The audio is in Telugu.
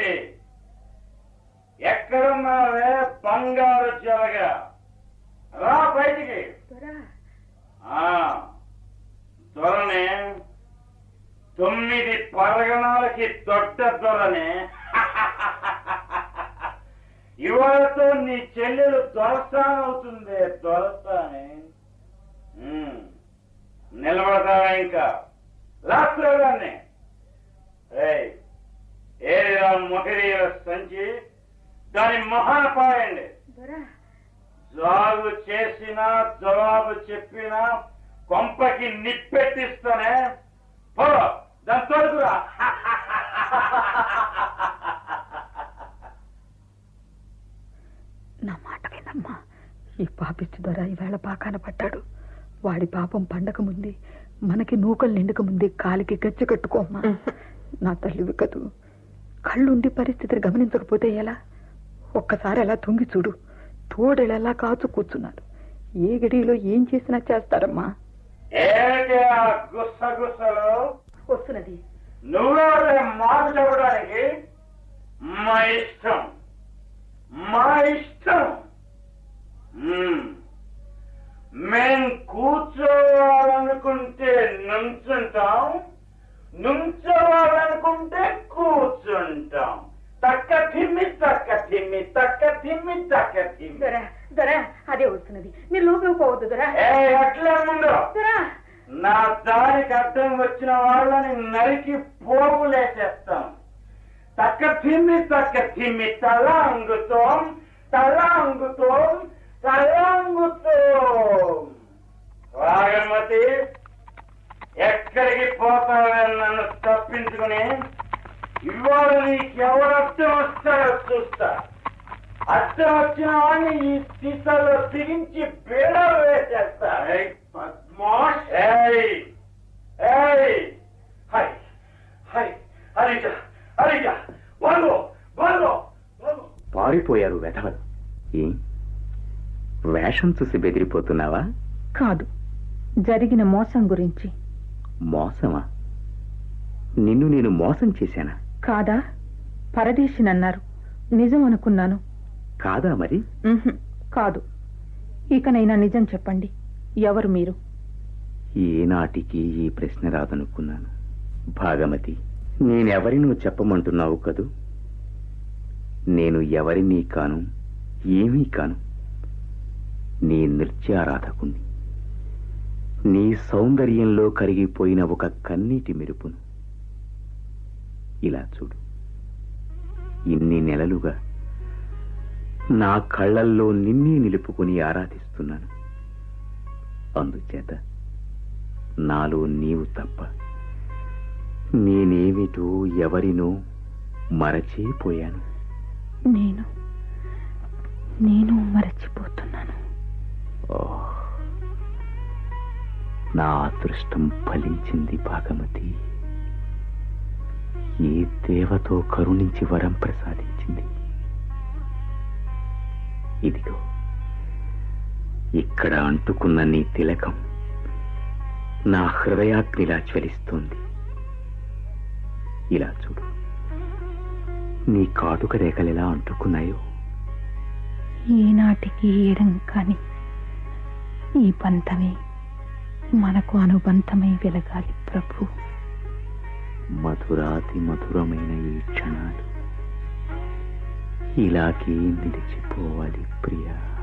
భాగమతి ఎక్కడున్నావే బంగారు చెలగ రా బయటికి దొరా ఆ దొరనే తొమ్మిది పరగణాలకి దొడ్డ దొరనే ఇవాళతో నీ చెల్లెలు దొరస్థానం అవుతుంది దొరస్థానే ఉమ్. నిలబడతావా ఇంకా లాస్ట్లోగానే ఏయ్ ఏదిరా మొహరీల సంచి దాని మహాన పాయండి దొరా జాగు చేసినా జవాబు చెప్పినా కొంపకి నిప్పెట్టిస్తానే పో దాని తోడుకురా నా మాట వినమ్మా ఈ పాపిచ్చి దొర ఈవేళ బాగాన పడ్డాడు వాడి పాపం పండక ముందే మనకి నూకలు నిండక ముందే కాలికి గచ్చి కట్టుకోమ్మా నా తల్లివి కదూ కళ్ళుండి పరిస్థితిని గమనించకపోతే ఎలా ఒక్కసారి అలా తొంగి చూడు తోడెలలా కాచు కూర్చున్నారు ఏ గడిలో ఏం చేసినా చేస్తారమ్మా ఏమిటి ఆ గుస్స గుస్సలు వస్తున్నది నువ్వెవరే మాట చెప్పడానికి మా ఇష్టం మా ఇష్టం మ్మ్. మేం కూర్చోవాలనుకుంటే నుంచుంటాం నుంచోవాలనుకుంటే కూర్చుంటాం తక్క తిమ్మి తక్క తిమ్మి తక్క తిమ్మి తక్క తిమ్మి దొరా దొరా అదే వస్తున్నది మీరు లోపలికి పోవద్దు దొరా ఏ అట్లే ముందు దొరా నా దారికి అడ్డం వచ్చిన వాళ్ళని నరికి పోగులేసేస్తాం తక్క తిమ్మి తక్క తిమ్మి తలాంగుతోం తలాంగుతోం తలాంగుతోం రాగమతి ఎక్కడికి పోతావే నన్ను తప్పించుకుని ఇవాళ నీకెవరు అర్థం వస్తారో చూస్తా అర్థం వచ్చిన వాడిని ఈ సీసాలో తిరించి బేడ వేసేస్తా ఏయ్, పద్మాష్ ఏయ్ ఏయ్ హై హై హరిజ హరిజ వంగు వంగు వంగు పారిపోయారు వెధవలు ఏం వేషం చూసి బెదిరిపోతున్నావా కాదు జరిగిన మోసం గురించి మోసమా నిన్ను నేను మోసం చేశానా కాదా పరదేశినన్నారు నిజం అనుకున్నాను కాదా మరి ఉహుం, కాదు ఇకనైనా నిజం చెప్పండి ఎవరు మీరు ఏనాటికి ఈ ప్రశ్న రాదనుకున్నాను భాగమతి నేనెవరినో చెప్పమంటున్నావు కదూ నేను ఎవరినీ కాను ఏమీ కాను నీ నృత్యారాధకుణ్ణి నీ సౌందర్యంలో కరిగిపోయిన ఒక కన్నీటి మెరుపును ఇలా చూడు ఇన్ని నెలలుగా నా కళ్ళల్లో నిన్నే నిలుపుకొని ఆరాధిస్తున్నాను అందుచేత నాలో నీవు తప్ప నేనేమిటో ఎవరినో మరచిపోయాను నేను నేను మరచిపోతున్నాను ఓహ్ నా అదృష్టం ఫలించింది భాగమతి ఏ దేవతో కరుణించి వరం ప్రసాదించింది ఇదిగో ఇక్కడ అంటుకున్న నీ తిలకం నా హృదయాగ్నిలా జ్వలిస్తోంది ఇలా చూడు నీ కాటుక రేఖలు ఎలా అంటుకున్నాయో ఈనాటికి ఏడం కాని ఈ పంతమే మనకు అనుబంధమై వెలగాలి ప్రభు మధురాతి మధురమైన ఈ క్షణాలు ఇలాగే నిలిచిపోవాలి ప్రియా